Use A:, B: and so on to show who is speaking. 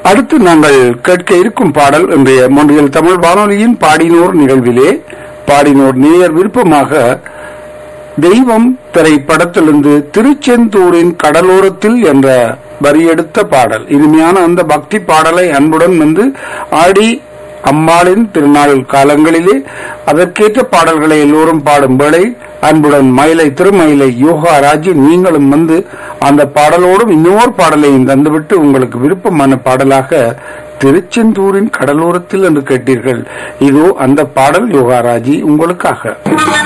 A: அடுத்து நாங்கள் கேட்க இருக்கும் பாடல் இன்றைய மொழியில் தமிழ் வானொலியின் பாடினோர் நிகழ்விலே பாடினோர் நேயர் விருப்பமாக தெய்வம் திரைப்படத்திலிருந்து திருச்செந்தூரின் கடலோரத்தில் என்ற வரியெடுத்த பாடல் இனிமையான அந்த பக்தி பாடலை அன்புடன் வந்து ஆடி அம்மாளின் திருநாள் காலங்களிலே அதற்கேற்ற பாடல்களை எல்லோரும் பாடும் வேளை அன்புடன் மயிலை திருமயிலை யோகா ராஜி நீங்களும் வந்து அந்த பாடலோடும் இன்னொரு பாடலையும் தந்துவிட்டு உங்களுக்கு விருப்பமான பாடலாக திருச்செந்தூரின் கடலோரத்தில் என்று கேட்டீர்கள் இதோ அந்த பாடல் யோகாராஜி உங்களுக்காக